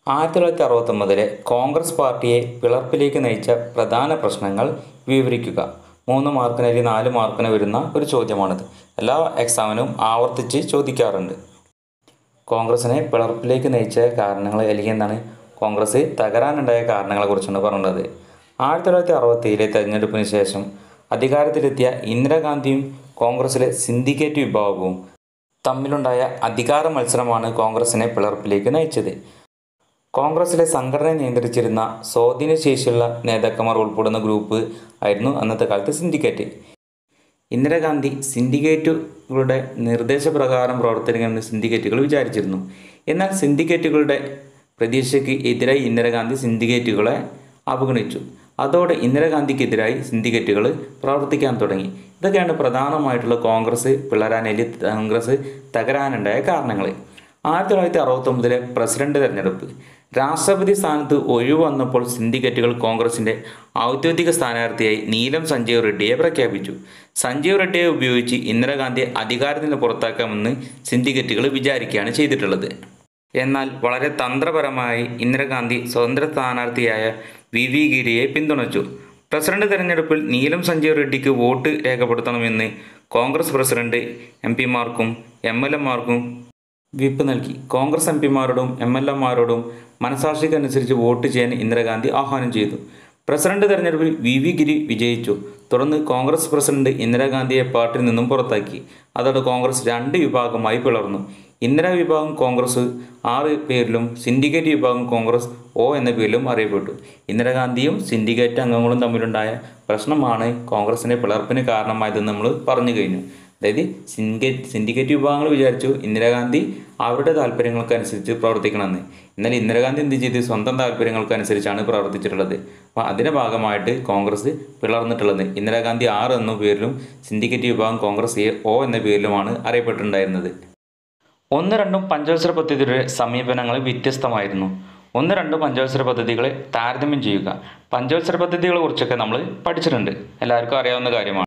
ആയിരത്തി തൊള്ളായിരത്തി അറുപത്തൊമ്പതിലെ കോൺഗ്രസ് പാർട്ടിയെ പിളർപ്പിലേക്ക് നയിച്ച പ്രധാന പ്രശ്നങ്ങൾ വിവരിക്കുക മൂന്ന് മാർക്കിന് അല്ലെങ്കിൽ നാല് മാർക്കിന് വരുന്ന ഒരു ചോദ്യമാണിത് എല്ലാ എക്സാമിനും ആവർത്തിച്ച് ചോദിക്കാറുണ്ട് കോൺഗ്രസിനെ പിളർപ്പിലേക്ക് നയിച്ച കാരണങ്ങൾ അല്ലെങ്കിൽ എന്താണ് കോൺഗ്രസ് തകരാനുണ്ടായ കാരണങ്ങളെക്കുറിച്ചാണ് പറഞ്ഞത് ആയിരത്തി തൊള്ളായിരത്തി അറുപത്തേഴിലെ തെരഞ്ഞെടുപ്പിന് ശേഷം അധികാരത്തിലെത്തിയ ഇന്ദിരാഗാന്ധിയും കോൺഗ്രസിലെ സിൻഡിക്കേറ്റ് വിഭാഗവും തമ്മിലുണ്ടായ അധികാര മത്സരമാണ് കോൺഗ്രസിനെ പിളർപ്പിലേക്ക് നയിച്ചത് കോൺഗ്രസിലെ സംഘടനയെ നിയന്ത്രിച്ചിരുന്ന സ്വാധീനശേഷിയുള്ള നേതാക്കന്മാർ ഉൾപ്പെടുന്ന ഗ്രൂപ്പ് ആയിരുന്നു അന്നത്തെ കാലത്ത് സിൻഡിക്കേറ്റ് ഇന്ദിരാഗാന്ധി സിൻഡിക്കേറ്റുകളുടെ നിർദ്ദേശപ്രകാരം പ്രവർത്തിക്കണമെന്ന് സിൻഡിക്കേറ്റുകൾ വിചാരിച്ചിരുന്നു എന്നാൽ സിൻഡിക്കേറ്റുകളുടെ പ്രതീക്ഷയ്ക്ക് എതിരായി ഇന്ദിരാഗാന്ധി സിൻഡിക്കേറ്റുകളെ അവഗണിച്ചു അതോടെ ഇന്ദിരാഗാന്ധിക്കെതിരായി സിൻഡിക്കേറ്റുകൾ പ്രവർത്തിക്കാൻ തുടങ്ങി ഇതൊക്കെയാണ് പ്രധാനമായിട്ടുള്ള കോൺഗ്രസ് പിളരാൻ അല്ലെങ്കിൽ കോൺഗ്രസ് തകരാനുണ്ടായ കാരണങ്ങൾ ആയിരത്തി തൊള്ളായിരത്തി അറുപത്തൊമ്പതിലെ പ്രസിഡന്റ് തെരഞ്ഞെടുപ്പ് രാഷ്ട്രപതി സ്ഥാനത്ത് ഒഴിവ് വന്നപ്പോൾ സിൻഡിക്കേറ്റുകൾ കോൺഗ്രസിൻ്റെ ഔദ്യോഗിക സ്ഥാനാർത്ഥിയായി നീലം സഞ്ജീവ് റെഡ്ഡിയെ പ്രഖ്യാപിച്ചു സഞ്ജീവ് റെഡ്ഡിയെ ഉപയോഗിച്ച് ഇന്ദിരാഗാന്ധിയെ അധികാരത്തിൽ നിന്ന് പുറത്താക്കാമെന്ന് സിൻഡിക്കേറ്റുകൾ വിചാരിക്കുകയാണ് ചെയ്തിട്ടുള്ളത് എന്നാൽ വളരെ തന്ത്രപരമായി ഇന്ദിരാഗാന്ധി സ്വതന്ത്ര സ്ഥാനാർത്ഥിയായ വി വി ഗിരിയെ പിന്തുണച്ചു പ്രസിഡന്റ് തെരഞ്ഞെടുപ്പിൽ നീലം സഞ്ജീവ് റെഡ്ഡിക്ക് വോട്ട് രേഖപ്പെടുത്തണമെന്ന് കോൺഗ്രസ് പ്രസിഡന്റ് എം പിമാർക്കും എം എൽ എമാർക്കും വിപ്പ് നൽകി കോൺഗ്രസ് എം പിമാരോടും എം എൽ എമാരോടും മനസാക്ഷിക്കനുസരിച്ച് വോട്ട് ചെയ്യാൻ ഇന്ദിരാഗാന്ധി ആഹ്വാനം ചെയ്തു പ്രസിഡന്റ് തെരഞ്ഞെടുപ്പിൽ വി വി ഗിരി വിജയിച്ചു തുടർന്ന് കോൺഗ്രസ് പ്രസിഡന്റ് ഇന്ദിരാഗാന്ധിയെ പാർട്ടിയിൽ നിന്നും പുറത്താക്കി അതോടെ കോൺഗ്രസ് രണ്ട് വിഭാഗമായി പിളർന്നു ഇന്ദിരാ വിഭാഗം കോൺഗ്രസ് ആറ് പേരിലും സിൻഡിക്കേറ്റ് വിഭാഗം കോൺഗ്രസ് ഒ എന്ന പേരിലും അറിയപ്പെട്ടു ഇന്ദിരാഗാന്ധിയും സിൻഡിക്കേറ്റ് അംഗങ്ങളും തമ്മിലുണ്ടായ പ്രശ്നമാണ് കോൺഗ്രസിൻ്റെ പിളർപ്പിന് കാരണമായതെന്ന് നമ്മൾ പറഞ്ഞു കഴിഞ്ഞു അതായത് സിൻഡിക്കേറ്റ് സിൻഡിക്കേറ്റ് വിഭാഗങ്ങൾ വിചാരിച്ചു ഇന്ദിരാഗാന്ധി അവരുടെ താല്പര്യങ്ങൾക്കനുസരിച്ച് പ്രവർത്തിക്കണമെന്ന് എന്നാൽ ഇന്ദിരാഗാന്ധി എന്ത് ചെയ്ത് സ്വന്തം താല്പര്യങ്ങൾക്കനുസരിച്ചാണ് പ്രവർത്തിച്ചിട്ടുള്ളത് അപ്പോൾ അതിൻ്റെ ഭാഗമായിട്ട് കോൺഗ്രസ് പിളർന്നിട്ടുള്ളത് ഇന്ദിരാഗാന്ധി ആറ് എന്ന പേരിലും സിൻഡിക്കേറ്റ് വിഭാഗം കോൺഗ്രസ് എ ഒ എന്ന പേരിലുമാണ് അറിയപ്പെട്ടിട്ടുണ്ടായിരുന്നത് ഒന്ന് രണ്ടും പഞ്ചവത്സര പദ്ധതിയുടെ സമീപനങ്ങൾ വ്യത്യസ്തമായിരുന്നു ഒന്ന് രണ്ടും പഞ്ചവത്സര പദ്ധതികളെ താരതമ്യം ചെയ്യുക പഞ്ചവത്സര പദ്ധതികളെ കുറിച്ചൊക്കെ നമ്മൾ പഠിച്ചിട്ടുണ്ട് എല്ലാവർക്കും അറിയാവുന്ന കാര്യമാണ്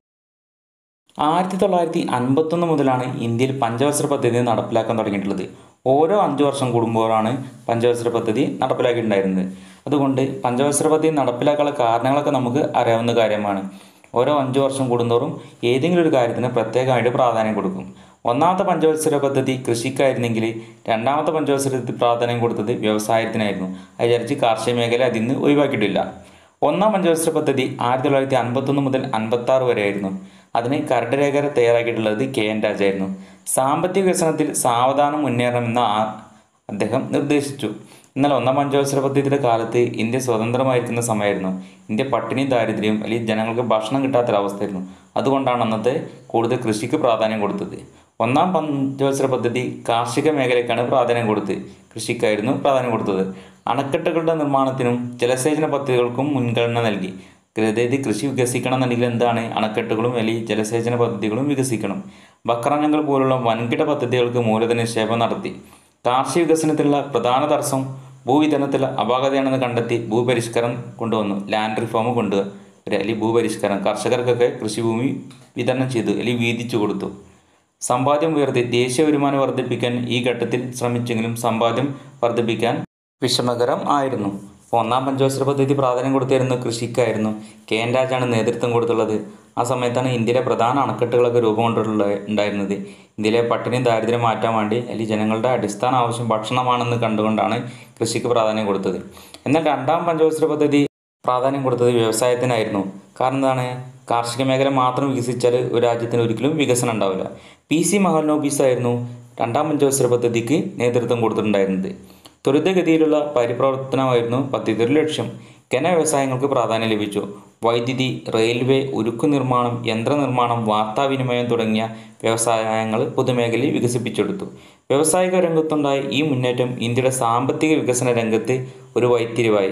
ആയിരത്തി തൊള്ളായിരത്തി അൻപത്തൊന്ന് മുതലാണ് ഇന്ത്യയിൽ പഞ്ചവത്സര പദ്ധതി നടപ്പിലാക്കാൻ തുടങ്ങിയിട്ടുള്ളത് ഓരോ അഞ്ച് വർഷം കൂടുമ്പോഴാണ് പഞ്ചവത്സര പദ്ധതി നടപ്പിലാക്കിയിട്ടുണ്ടായിരുന്നത് അതുകൊണ്ട് പഞ്ചവത്സര പദ്ധതി നടപ്പിലാക്കാനുള്ള കാരണങ്ങളൊക്കെ നമുക്ക് അറിയാവുന്ന കാര്യമാണ് ഓരോ അഞ്ച് വർഷം കൂടുന്തോറും ഏതെങ്കിലും ഒരു കാര്യത്തിന് പ്രത്യേകമായിട്ട് പ്രാധാന്യം കൊടുക്കും ഒന്നാമത്തെ പഞ്ചവത്സര പദ്ധതി കൃഷിക്കായിരുന്നെങ്കിൽ രണ്ടാമത്തെ പഞ്ചവത്സര പ്രാധാന്യം കൊടുത്തത് വ്യവസായത്തിനായിരുന്നു അത് വിചാരിച്ച് കാർഷിക മേഖല അതിൽ നിന്ന് ഒഴിവാക്കിയിട്ടില്ല ഒന്നാം പഞ്ചവത്സര പദ്ധതി ആയിരത്തി തൊള്ളായിരത്തി അൻപത്തൊന്ന് മുതൽ അൻപത്തി ആറ് വരെയായിരുന്നു അതിന് കരടുരേഖ തയ്യാറാക്കിയിട്ടുള്ളത് കെ എൻ രാജായിരുന്നു സാമ്പത്തിക വികസനത്തിൽ സാവധാനം മുന്നേറണമെന്ന് ആ- അദ്ദേഹം നിർദ്ദേശിച്ചു എന്നാൽ ഒന്നാം പഞ്ചവത്സര പദ്ധതിയുടെ കാലത്ത് ഇന്ത്യ സ്വതന്ത്രമായിരിക്കുന്ന സമയമായിരുന്നു ഇന്ത്യ പട്ടിണിയും ദാരിദ്ര്യവും അല്ലെങ്കിൽ ജനങ്ങൾക്ക് ഭക്ഷണം കിട്ടാത്തൊരവസ്ഥയായിരുന്നു അതുകൊണ്ടാണ് അന്നത്തെ കൂടുതൽ കൃഷിക്ക് പ്രാധാന്യം കൊടുത്തത് ഒന്നാം പഞ്ചവത്സര പദ്ധതി കാർഷിക മേഖലയ്ക്കാണ് പ്രാധാന്യം കൊടുത്തത് കൃഷിക്കായിരുന്നു പ്രാധാന്യം കൊടുത്തത് അണക്കെട്ടുകളുടെ നിർമ്മാണത്തിനും ജലസേചന പദ്ധതികൾക്കും മുൻഗണന നൽകി അതായത് കൃഷി വികസിക്കണം എന്നുണ്ടെങ്കിൽ എന്താണ് അണക്കെട്ടുകളും അല്ലെങ്കിൽ ജലസേചന പദ്ധതികളും വികസിക്കണം ബക്രാനങ്ങൾ പോലുള്ള വൻകിട പദ്ധതികൾക്ക് മൂലധന നിക്ഷേപം നടത്തി കാർഷിക വികസനത്തിലുള്ള പ്രധാന തടസ്സം ഭൂവിതരണത്തിൽ അപാകതയാണെന്ന് കണ്ടെത്തി ഭൂപരിഷ്കരണം കൊണ്ടുവന്നു ലാൻഡ് റിഫോം കൊണ്ടുവരിക അല്ലെങ്കിൽ ഭൂപരിഷ്കരണം കർഷകർക്കൊക്കെ കൃഷിഭൂമി വിതരണം ചെയ്തു അല്ലെങ്കിൽ വീതിച്ചു കൊടുത്തു സമ്പാദ്യം ഉയർത്തി ദേശീയ വരുമാനം വർദ്ധിപ്പിക്കാൻ ഈ ഘട്ടത്തിൽ ശ്രമിച്ചെങ്കിലും സമ്പാദ്യം വർദ്ധിപ്പിക്കാൻ വിഷമകരം ആയിരുന്നു അപ്പോൾ ഒന്നാം പഞ്ചവത്സര പദ്ധതി പ്രാധാന്യം കൊടുത്തിരുന്ന കൃഷിക്കായിരുന്നു കെ എൻ രാജാണ് നേതൃത്വം കൊടുത്തുള്ളത് ആ സമയത്താണ് ഇന്ത്യയിലെ പ്രധാന അണക്കെട്ടുകളൊക്കെ രൂപം കൊണ്ടുള്ള ഉണ്ടായിരുന്നത് ഇന്ത്യയിലെ പട്ടിണിയും ദാരിദ്ര്യം മാറ്റാൻ വേണ്ടി അല്ലെങ്കിൽ ജനങ്ങളുടെ അടിസ്ഥാന ആവശ്യം ഭക്ഷണമാണെന്ന് കണ്ടുകൊണ്ടാണ് കൃഷിക്ക് പ്രാധാന്യം കൊടുത്തത് എന്നാൽ രണ്ടാം പഞ്ചവത്സര പദ്ധതി പ്രാധാന്യം കൊടുത്തത് വ്യവസായത്തിനായിരുന്നു കാരണം എന്താണ് കാർഷിക മേഖല മാത്രം വികസിച്ചാൽ ഒരു രാജ്യത്തിന് ഒരിക്കലും വികസനം ഉണ്ടാവില്ല പി സി മഹൽനോബീസ് ആയിരുന്നു രണ്ടാം പഞ്ചവത്സര പദ്ധതിക്ക് നേതൃത്വം കൊടുത്തിട്ടുണ്ടായിരുന്നത് ത്വരിതഗതിയിലുള്ള പരിപ്രവർത്തനമായിരുന്നു പദ്ധതിയുടെ ലക്ഷ്യം ഖന വ്യവസായങ്ങൾക്ക് പ്രാധാന്യം ലഭിച്ചു വൈദ്യുതി റെയിൽവേ ഉരുക്കു നിർമ്മാണം യന്ത്രനിർമ്മാണം വാർത്താവിനിമയം തുടങ്ങിയ വ്യവസായങ്ങൾ പൊതുമേഖലയിൽ വികസിപ്പിച്ചെടുത്തു വ്യവസായിക രംഗത്തുണ്ടായ ഈ മുന്നേറ്റം ഇന്ത്യയുടെ സാമ്പത്തിക വികസന രംഗത്ത് ഒരു വഴിത്തിരിവായി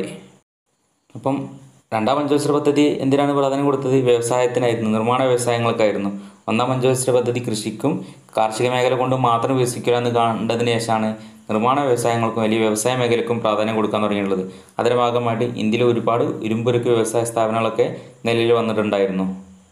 അപ്പം രണ്ടാം പഞ്ചവത്സര പദ്ധതി എന്തിനാണ് പ്രാധാന്യം കൊടുത്തത് വ്യവസായത്തിനായിരുന്നു നിർമ്മാണ വ്യവസായങ്ങൾക്കായിരുന്നു ഒന്നാം പഞ്ചവത്സര പദ്ധതി കൃഷിക്കും കാർഷിക മേഖല കൊണ്ട് മാത്രം വികസിക്കുക എന്ന് കണ്ടതിന് ശേഷമാണ് നിർമ്മാണ വ്യവസായങ്ങൾക്കും വലിയ വ്യവസായ മേഖലയ്ക്കും പ്രാധാന്യം കൊടുക്കാൻ തുടങ്ങിയിട്ടുള്ളത് അതിൻ്റെ ഭാഗമായിട്ട് ഇന്ത്യയിൽ ഒരുപാട് ഇരുമ്പുരുക്ക് വ്യവസായ സ്ഥാപനങ്ങളൊക്കെ നിലവിൽ വന്നിട്ടുണ്ടായിരുന്നു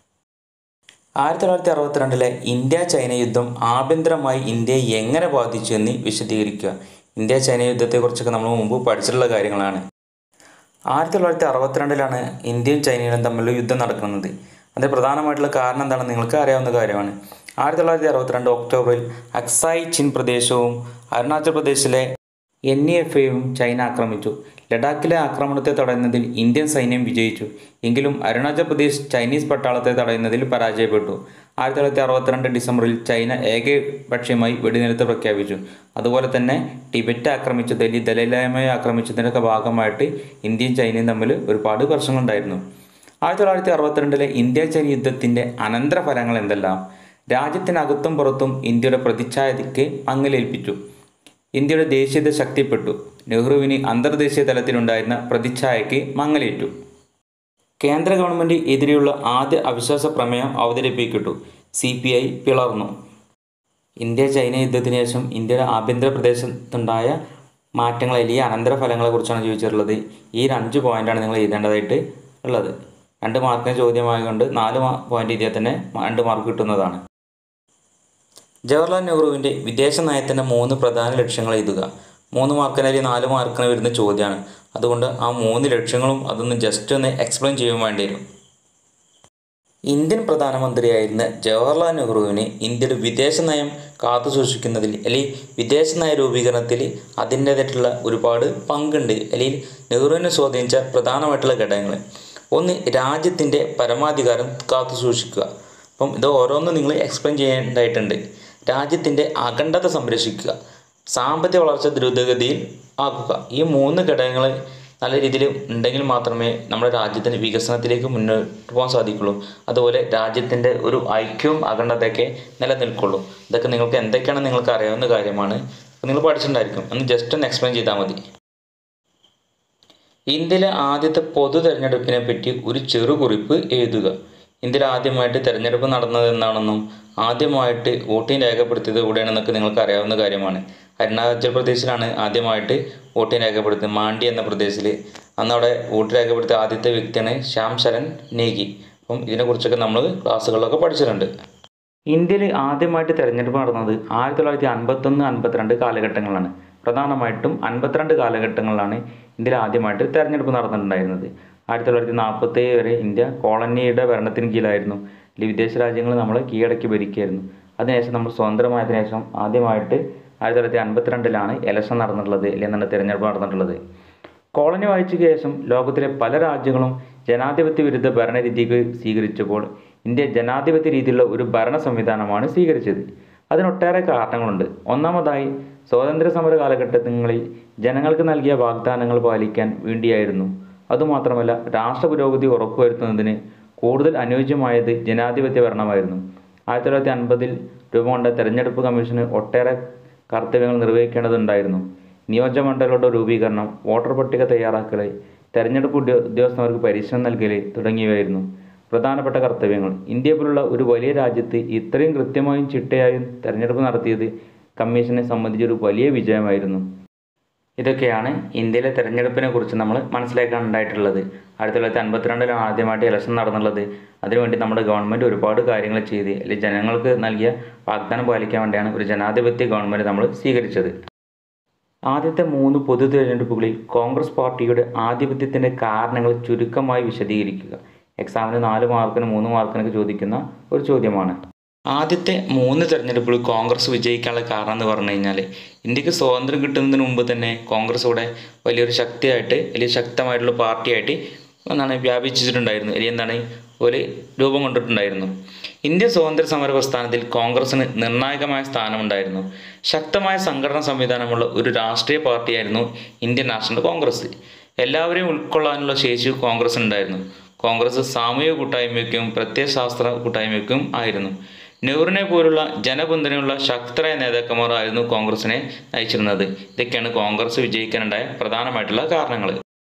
ആയിരത്തി തൊള്ളായിരത്തി അറുപത്തിരണ്ടിലെ ഇന്ത്യ ചൈന യുദ്ധം ആഭ്യന്തരമായി ഇന്ത്യയെ എങ്ങനെ ബാധിച്ചു എന്ന് വിശദീകരിക്കുക ഇന്ത്യ ചൈന യുദ്ധത്തെക്കുറിച്ചൊക്കെ നമ്മൾ മുമ്പ് പഠിച്ചിട്ടുള്ള കാര്യങ്ങളാണ് ആയിരത്തി തൊള്ളായിരത്തി അറുപത്തിരണ്ടിലാണ് ഇന്ത്യയും ചൈനയും തമ്മിലുള്ള യുദ്ധം നടക്കുന്നത് അതിന് പ്രധാനമായിട്ടുള്ള കാരണം എന്താണെന്ന് നിങ്ങൾക്ക് അറിയാവുന്ന കാര്യമാണ് ആയിരത്തി തൊള്ളായിരത്തി അറുപത്തിരണ്ട് ഒക്ടോബറിൽ അക്സായി ചിൻ പ്രദേശവും അരുണാചൽ പ്രദേശിലെ എൻ ഇ എഫ് എയും ചൈന ആക്രമിച്ചു ലഡാക്കിലെ ആക്രമണത്തെ തടയുന്നതിൽ ഇന്ത്യൻ സൈന്യം വിജയിച്ചു എങ്കിലും അരുണാചൽ പ്രദേശ് ചൈനീസ് പട്ടാളത്തെ തടയുന്നതിൽ പരാജയപ്പെട്ടു ആയിരത്തി തൊള്ളായിരത്തി അറുപത്തിരണ്ട് ഡിസംബറിൽ ചൈന ഏകപക്ഷീയമായി വെടിനിർത്തൽ പ്രഖ്യാപിച്ചു അതുപോലെ തന്നെ ടിബറ്റ് ആക്രമിച്ചു ഡൽഹി ദലൈലാമയെ ആക്രമിച്ചതിൻ്റെയൊക്കെ ഭാഗമായിട്ട് ഇന്ത്യയും ചൈനയും തമ്മിൽ ഒരുപാട് പ്രശ്നങ്ങളുണ്ടായിരുന്നു ആയിരത്തി തൊള്ളായിരത്തി അറുപത്തിരണ്ടിലെ ഇന്ത്യ ചൈന യുദ്ധത്തിൻ്റെ അനന്തരഫലങ്ങൾ എന്തെല്ലാം രാജ്യത്തിനകത്തും പുറത്തും ഇന്ത്യയുടെ പ്രതിച്ഛായതയ്ക്ക് മങ്ങലേൽപ്പിച്ചു ഇന്ത്യയുടെ ദേശീയത ശക്തിപ്പെട്ടു നെഹ്റുവിന് അന്തർദേശീയ തലത്തിലുണ്ടായിരുന്ന പ്രതിച്ഛായയ്ക്ക് മങ്ങലേറ്റു കേന്ദ്ര ഗവൺമെൻറ് എതിരെയുള്ള ആദ്യ അവിശ്വാസ പ്രമേയം അവതരിപ്പിക്കപ്പെട്ടു സി പി ഐ പിളർന്നു ഇന്ത്യ ചൈന യുദ്ധത്തിന് ശേഷം ഇന്ത്യയുടെ ആഭ്യന്തര പ്രദേശത്തുണ്ടായ മാറ്റങ്ങൾ അല്ലെങ്കിൽ അനന്തരഫലങ്ങളെക്കുറിച്ചാണ് ചോദിച്ചിട്ടുള്ളത് ഈ ഒരു അഞ്ച് പോയിൻ്റാണ് നിങ്ങൾ എഴുതേണ്ടതായിട്ട് ഉള്ളത് രണ്ട് മാർക്കിന് ചോദ്യമായതുകൊണ്ട് നാല് പോയിൻ്റ് എഴുതിയാൽ തന്നെ രണ്ട് മാർക്ക് കിട്ടുന്നതാണ് ജവഹർലാൽ നെഹ്റുവിൻ്റെ വിദേശ നയത്തിൻ്റെ മൂന്ന് പ്രധാന ലക്ഷ്യങ്ങൾ എഴുതുക മൂന്ന് മാർക്കിന് അല്ലെങ്കിൽ നാല് മാർക്കിന് വരുന്ന ചോദ്യമാണ് അതുകൊണ്ട് ആ മൂന്ന് ലക്ഷ്യങ്ങളും അതൊന്ന് ജസ്റ്റ് ഒന്ന് എക്സ്പ്ലെയിൻ ചെയ്യാൻ വേണ്ടി വരും ഇന്ത്യൻ പ്രധാനമന്ത്രിയായിരുന്ന ജവഹർലാൽ നെഹ്റുവിന് ഇന്ത്യയുടെ വിദേശ നയം കാത്തു സൂക്ഷിക്കുന്നതിൽ അല്ലെങ്കിൽ വിദേശ നയ രൂപീകരണത്തിൽ അതിൻ്റേതായിട്ടുള്ള ഒരുപാട് പങ്കുണ്ട് അല്ലെങ്കിൽ നെഹ്റുവിനെ സ്വാധീനിച്ച പ്രധാനമായിട്ടുള്ള ഘടകങ്ങൾ ഒന്ന് രാജ്യത്തിൻ്റെ പരമാധികാരം കാത്തു സൂക്ഷിക്കുക അപ്പം ഇത് ഓരോന്നും നിങ്ങൾ എക്സ്പ്ലെയിൻ ചെയ്യേണ്ടതായിട്ടുണ്ട് രാജ്യത്തിൻ്റെ അഖണ്ഡത സംരക്ഷിക്കുക സാമ്പത്തിക വളർച്ച ദ്രുതഗതിയിൽ ആക്കുക ഈ മൂന്ന് ഘടകങ്ങൾ നല്ല രീതിയിൽ ഉണ്ടെങ്കിൽ മാത്രമേ നമ്മുടെ രാജ്യത്തിൻ്റെ വികസനത്തിലേക്ക് മുന്നോട്ട് പോകാൻ സാധിക്കുള്ളൂ അതുപോലെ രാജ്യത്തിൻ്റെ ഒരു ഐക്യവും അഖണ്ഡതയൊക്കെ നിലനിൽക്കുള്ളൂ ഇതൊക്കെ നിങ്ങൾക്ക് എന്തൊക്കെയാണെന്ന് നിങ്ങൾക്ക് അറിയാവുന്ന കാര്യമാണ് നിങ്ങൾ പഠിച്ചിട്ടുണ്ടായിരിക്കും ഒന്ന് ജസ്റ്റ് ഒന്ന് എക്സ്പ്ലെയിൻ ചെയ്താൽ മതി ഇന്ത്യയിലെ ആദ്യത്തെ പൊതു തെരഞ്ഞെടുപ്പിനെ പറ്റി ഒരു ചെറുകുറിപ്പ് എഴുതുക ഇന്ത്യയിൽ ആദ്യമായിട്ട് തെരഞ്ഞെടുപ്പ് നടന്നത് എന്നാണെന്നും ആദ്യമായിട്ട് വോട്ടിംഗ് രേഖപ്പെടുത്തിയത് എവിടെയാണെന്നൊക്കെ നിങ്ങൾക്ക് അറിയാവുന്ന കാര്യമാണ് അരുണാചൽ പ്രദേശിലാണ് ആദ്യമായിട്ട് വോട്ടിംഗ് രേഖപ്പെടുത്തിയത് മാണ്ഡി എന്ന പ്രദേശത്തിൽ അന്ന് അവിടെ വോട്ട് രേഖപ്പെടുത്തിയ ആദ്യത്തെ വ്യക്തിയാണ് ശ്യാം ശരൺ നേഗി അപ്പം ഇതിനെക്കുറിച്ചൊക്കെ നമ്മൾ ക്ലാസ്സുകളിലൊക്കെ പഠിച്ചിട്ടുണ്ട് ഇന്ത്യയിൽ ആദ്യമായിട്ട് തെരഞ്ഞെടുപ്പ് നടന്നത് ആയിരത്തി തൊള്ളായിരത്തി അൻപത്തൊന്ന് അൻപത്തിരണ്ട് കാലഘട്ടങ്ങളാണ് പ്രധാനമായിട്ടും അൻപത്തിരണ്ട് കാലഘട്ടങ്ങളിലാണ് ഇന്ത്യയിൽ ആദ്യമായിട്ട് തെരഞ്ഞെടുപ്പ് നടന്നിട്ടുണ്ടായിരുന്നത് ആയിരത്തി തൊള്ളായിരത്തി നാൽപ്പത്തേഴ് വരെ ഇന്ത്യ കോളനിയുടെ ഭരണത്തിന് കീഴിലായിരുന്നു അല്ലെങ്കിൽ വിദേശ രാജ്യങ്ങൾ നമ്മളെ കീഴടക്കി ഭരിക്കുകയായിരുന്നു അതിനുശേഷം നമ്മൾ സ്വതന്ത്രമായതിനു ശേഷം ആദ്യമായിട്ട് ആയിരത്തി തൊള്ളായിരത്തി അൻപത്തിരണ്ടിലാണ് ഇലക്ഷൻ നടന്നിട്ടുള്ളത് അല്ലെങ്കിൽ എന്താണ് തിരഞ്ഞെടുപ്പ് നടന്നിട്ടുള്ളത് കോളനി വായിച്ചയ്ക്ക് ശേഷം ലോകത്തിലെ പല രാജ്യങ്ങളും ജനാധിപത്യ വിരുദ്ധ ഭരണരീതികൾ സ്വീകരിച്ചപ്പോൾ ഇന്ത്യ ജനാധിപത്യ രീതിയിലുള്ള ഒരു ഭരണ സംവിധാനമാണ് സ്വീകരിച്ചത് അതിനൊട്ടേറെ കാരണങ്ങളുണ്ട് ഒന്നാമതായി സ്വാതന്ത്ര്യ സമര കാലഘട്ടങ്ങളിൽ ജനങ്ങൾക്ക് നൽകിയ വാഗ്ദാനങ്ങൾ പാലിക്കാൻ വേണ്ടിയായിരുന്നു അതുമാത്രമല്ല രാഷ്ട്ര പുരോഗതി ഉറപ്പുവരുത്തുന്നതിന് കൂടുതൽ അനുയോജ്യമായത് ജനാധിപത്യ ഭരണമായിരുന്നു ആയിരത്തി തൊള്ളായിരത്തി അൻപതിൽ രൂപം കൊണ്ട തെരഞ്ഞെടുപ്പ് കമ്മീഷന് ഒട്ടേറെ കർത്തവ്യങ്ങൾ നിർവഹിക്കേണ്ടതുണ്ടായിരുന്നു നിയോജകമണ്ഡലങ്ങളുടെ രൂപീകരണം വോട്ടർ പട്ടിക തയ്യാറാക്കൽ തെരഞ്ഞെടുപ്പ് ഉദ്യോ ഉദ്യോഗസ്ഥർക്ക് പരിശീലനം നൽകൽ തുടങ്ങിയവയായിരുന്നു പ്രധാനപ്പെട്ട കർത്തവ്യങ്ങൾ ഇന്ത്യ പോലുള്ള ഒരു വലിയ രാജ്യത്ത് ഇത്രയും കൃത്യമായും ചിട്ടയായും തെരഞ്ഞെടുപ്പ് നടത്തിയത് കമ്മീഷനെ സംബന്ധിച്ച് ഒരു വലിയ വിജയമായിരുന്നു ഇതൊക്കെയാണ് ഇന്ത്യയിലെ തെരഞ്ഞെടുപ്പിനെ കുറിച്ച് നമ്മൾ മനസ്സിലാക്കാനുണ്ടായിട്ടുള്ളത് ആയിരത്തി തൊള്ളായിരത്തി അൻപത്തിരണ്ടിലാണ് ആദ്യമായിട്ട് ഇലക്ഷൻ നടന്നുള്ളത് അതിനുവേണ്ടി നമ്മുടെ ഗവൺമെൻറ് ഒരുപാട് കാര്യങ്ങൾ ചെയ്ത് അല്ലെങ്കിൽ ജനങ്ങൾക്ക് നൽകിയ വാഗ്ദാനം പാലിക്കാൻ വേണ്ടിയാണ് ഒരു ജനാധിപത്യ ഗവൺമെൻറ് നമ്മൾ സ്വീകരിച്ചത് ആദ്യത്തെ മൂന്ന് പൊതു തിരഞ്ഞെടുപ്പുകളിൽ കോൺഗ്രസ് പാർട്ടിയുടെ ആധിപത്യത്തിൻ്റെ കാരണങ്ങൾ ചുരുക്കമായി വിശദീകരിക്കുക എക്സാമിന് നാല് മാർക്കിന് മൂന്ന് മാർക്കിനൊക്കെ ചോദിക്കുന്ന ഒരു ചോദ്യമാണ് ആദ്യത്തെ മൂന്ന് തെരഞ്ഞെടുപ്പുകൾ കോൺഗ്രസ് വിജയിക്കാനുള്ള കാരണം എന്ന് പറഞ്ഞു കഴിഞ്ഞാൽ ഇന്ത്യക്ക് സ്വാതന്ത്ര്യം കിട്ടുന്നതിന് മുമ്പ് തന്നെ കോൺഗ്രസ് ഇവിടെ വലിയൊരു ശക്തിയായിട്ട് വലിയ ശക്തമായിട്ടുള്ള പാർട്ടിയായിട്ട് എന്താണ് വ്യാപിച്ചിട്ടുണ്ടായിരുന്നു അല്ലെങ്കിൽ എന്താണ് ഒരു രൂപം കൊണ്ടിട്ടുണ്ടായിരുന്നു ഇന്ത്യ സ്വാതന്ത്ര്യ സമര പ്രസ്ഥാനത്തിൽ കോൺഗ്രസിന് നിർണായകമായ സ്ഥാനമുണ്ടായിരുന്നു ശക്തമായ സംഘടനാ സംവിധാനമുള്ള ഒരു രാഷ്ട്രീയ പാർട്ടിയായിരുന്നു ഇന്ത്യൻ നാഷണൽ കോൺഗ്രസ് എല്ലാവരെയും ഉൾക്കൊള്ളാനുള്ള ശേഷി കോൺഗ്രസിനുണ്ടായിരുന്നു കോൺഗ്രസ് സാമൂഹിക കൂട്ടായ്മയ്ക്കും പ്രത്യയശാസ്ത്ര കൂട്ടായ്മയ്ക്കും ആയിരുന്നു നെഹ്റുവിനെ പോലുള്ള ജനപിന്തുണയുള്ള ശക്തരായ നേതാക്കന്മാർ ആയിരുന്നു കോൺഗ്രസിനെ നയിച്ചിരുന്നത് ഇതൊക്കെയാണ് കോൺഗ്രസ് വിജയിക്കാനുണ്ടായ പ്രധാനമായിട്ടുള്ള കാരണങ്ങൾ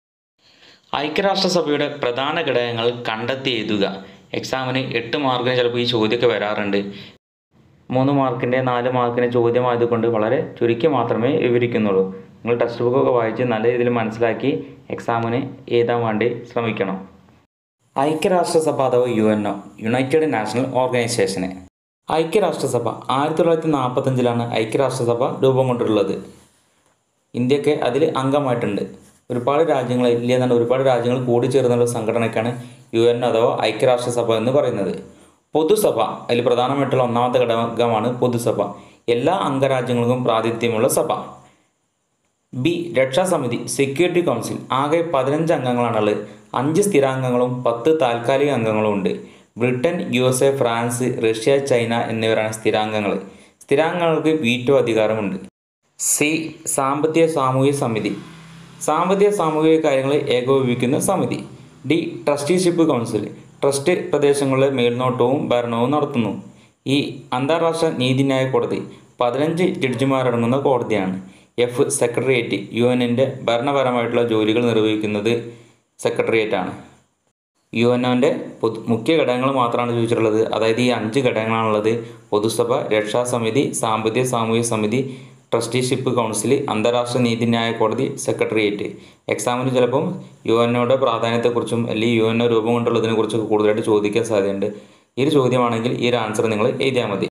ഐക്യരാഷ്ട്രസഭയുടെ പ്രധാന ഘടകങ്ങൾ കണ്ടെത്തി എഴുതുക എക്സാമിന് എട്ട് മാർക്കിന് ചിലപ്പോൾ ഈ ചോദ്യമൊക്കെ വരാറുണ്ട് മൂന്ന് മാർക്കിൻ്റെ നാല് മാർക്കിൻ്റെ ചോദ്യമായതുകൊണ്ട് വളരെ ചുരുക്കി മാത്രമേ വിവരിക്കുന്നുള്ളൂ നിങ്ങൾ ടെക്സ്റ്റ് ബുക്കൊക്കെ വായിച്ച് നല്ല രീതിയിൽ മനസ്സിലാക്കി എക്സാമിന് എഴുതാൻ വേണ്ടി ശ്രമിക്കണം ഐക്യരാഷ്ട്രസഭ അഥവാ U N O united national ഓർഗനൈസേഷന് ഐക്യരാഷ്ട്രസഭ ആയിരത്തി തൊള്ളായിരത്തി നാൽപ്പത്തഞ്ചിലാണ് ഐക്യരാഷ്ട്രസഭ രൂപം കൊണ്ടിട്ടുള്ളത് ഇന്ത്യയൊക്കെ അതിൽ അംഗമായിട്ടുണ്ട് ഒരുപാട് രാജ്യങ്ങൾ ഇല്ല എന്നാണ് ഒരുപാട് രാജ്യങ്ങൾ കൂടി ചേർന്നുള്ള സംഘടനയ്ക്കാണ് യു എൻ അഥവാ ഐക്യരാഷ്ട്രസഭ എന്ന് പറയുന്നത് പൊതുസഭ അതിൽ പ്രധാനമായിട്ടുള്ള ഒന്നാമത്തെ ഘടകമാണ് പൊതുസഭ എല്ലാ അംഗരാജ്യങ്ങൾക്കും പ്രാതിനിധ്യമുള്ള സഭ ബി രക്ഷാസമിതി സെക്യൂരിറ്റി കൗൺസിൽ ആകെ പതിനഞ്ച് അംഗങ്ങളാണുള്ളത് അഞ്ച് സ്ഥിരാംഗങ്ങളും പത്ത് താൽക്കാലിക അംഗങ്ങളും ഉണ്ട് Britain U S A France Russia China എന്നിവരാണ് സ്ഥിരാംഗങ്ങൾ സ്ഥിരാംഗങ്ങൾക്ക് വീറ്റോ അധികാരമുണ്ട് സി സാമ്പത്തിക സാമൂഹിക സമിതി സാമ്പത്തിക സാമൂഹിക കാര്യങ്ങൾ ഏകോപിപ്പിക്കുന്ന സമിതി ഡി ട്രസ്റ്റിഷിപ്പ് കൗൺസിൽ ട്രസ്റ്റ് പ്രദേശങ്ങളുടെ മേൽനോട്ടവും ഭരണവും നടത്തുന്നു ഈ അന്താരാഷ്ട്ര നീതിന്യായ കോടതി പതിനഞ്ച് ജഡ്ജിമാരടങ്ങുന്ന കോടതിയാണ് എഫ് സെക്രട്ടേറിയറ്റ് യു എന്നിൻ്റെ ഭരണപരമായിട്ടുള്ള ജോലികൾ നിർവഹിക്കുന്നത് സെക്രട്ടേറിയറ്റാണ് യു എൻ ഒൻ്റെ പൊതു മുഖ്യ ഘടകങ്ങൾ മാത്രമാണ് ചോദിച്ചിട്ടുള്ളത് അതായത് ഈ അഞ്ച് ഘടകങ്ങളാണുള്ളത് പൊതുസഭ രക്ഷാസമിതി സാമ്പത്തിക സാമൂഹിക സമിതി ട്രസ്റ്റിഷിപ്പ് കൗൺസിൽ അന്താരാഷ്ട്ര നീതിന്യായ കോടതി സെക്രട്ടേറിയറ്റ് എക്സാമിന് ചിലപ്പം യു എൻ ഒയുടെ പ്രാധാന്യത്തെക്കുറിച്ചും അല്ലെങ്കിൽ യു എൻ ഒ രൂപം കൊണ്ടുള്ളതിനെ കുറിച്ചൊക്കെ കൂടുതലായിട്ട് ചോദിക്കാൻ സാധ്യതയുണ്ട് ഈ ഒരു ചോദ്യമാണെങ്കിൽ ഈ ഒരു ആൻസർ നിങ്ങൾ എഴുതിയാൽ മതി